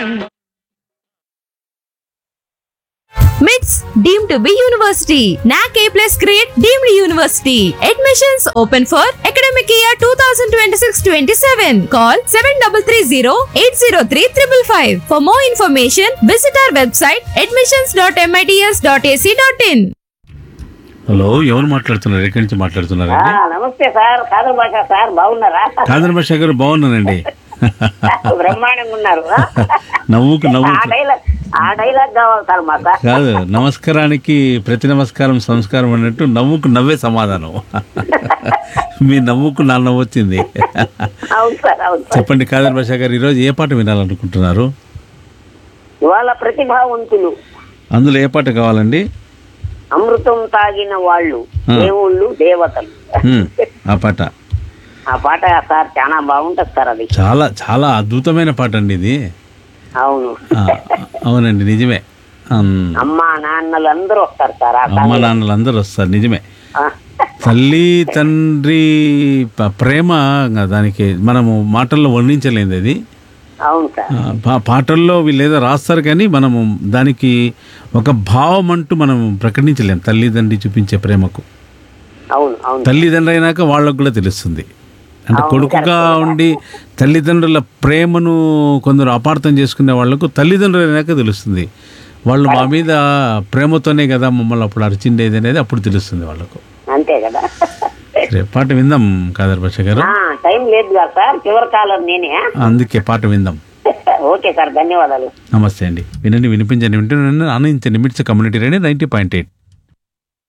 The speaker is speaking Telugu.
MITS deemed to be university. NAC A plus grade deemed university. Admissions open for academic year 2026-27. Call 7330-803-555. For more information, visit our website admissions.mits.ac.in. Hello ఎవరు మాట్లాడుతున్నారు ఎక్కడి నుంచి మాట్లాడుతున్నారండి ఆ, నమస్తే సార్ కాదు భాష సార్ బాగున్నారా కాదర్ భాష గారు బాగున్నానండి బ్రహ్మాండంగా ఉన్నారు ఆ? నవ్వుకు ఆ నవ్వు డైలాగ్ ఆ డైలాగ్ కావాలి సార్ మాకు కాదు నమస్కారానికి ప్రతి నమస్కారం సంస్కారం అన్నట్టు నవ్వుకు నవ్వే సమాధానం మీ నవ్వుకు నా నవ్వు వచ్చింది అవును సార్ అవును సార్ చెప్పండి కాదర్ భాష గారు ఈరోజు ఏ పాట వినాలనుకుంటున్నారు ఇవాళ ప్రతిభావంతులు అందులో ఏ పాట కావాలండి అమృతం తాగిన వాళ్ళు ఆ. దేవుళ్ళు దేవతలు హ్మ్, ఆ పాట ఆ పాట సార్ చాలా బాగుంటది సార్ అది చాలా చాలా అద్భుతమైన పాట అండి ఇది అవును ఆ, అవునండి నిజమే అమ్, అమ్మ నాన్నలు అందరూ వస్తారు సార్ ఆ అమ్మ కాలంలో. నాన్నలు అందరూ వస్తారు నిజమే ఆ. తల్లి తండ్రి ప- ప్రేమ ఇంకా దానికి మనము మాటల్లో వర్ణించలేదు అది అవును సార్ ఆ, పా- పాటల్లో వీళ్ళు ఏదో రాస్తారు కానీ మనము దానికి ఒక భావం అంటూ మనం ప్రకటించలేం తల్లిదండ్రి చూపించే ప్రేమకు అవును అవును తల్లిదండ్రి అయినాక వాళ్ళకు కూడా తెలుస్తుంది అంటే అవును, కొడుకుగా ఉండి తల్లిదండ్రుల ప్రేమను కొందరు అపార్థం చేసుకునే వాళ్ళకు తల్లిదండ్రులు అయినాక తెలుస్తుంది వాళ్ళు మా మీద ప్రేమతోనే కదా మమ్మల్ని అప్పుడు అరిచిండేది అనేది అప్పుడు తెలుస్తుంది వాళ్ళకు అంతే కదా సరే పాట విందాం కాదర్ భాష గారు ఆ, టైం లేదు కదా సార్ చివరి కాలం నేనే అందుకే పాట విందాం ఓకే సార్ ధన్యవాదాలు నమస్తే అండి వినండి వినిపించండి వింటున్నాను ఆనందించండి MITS community radio ninety point eight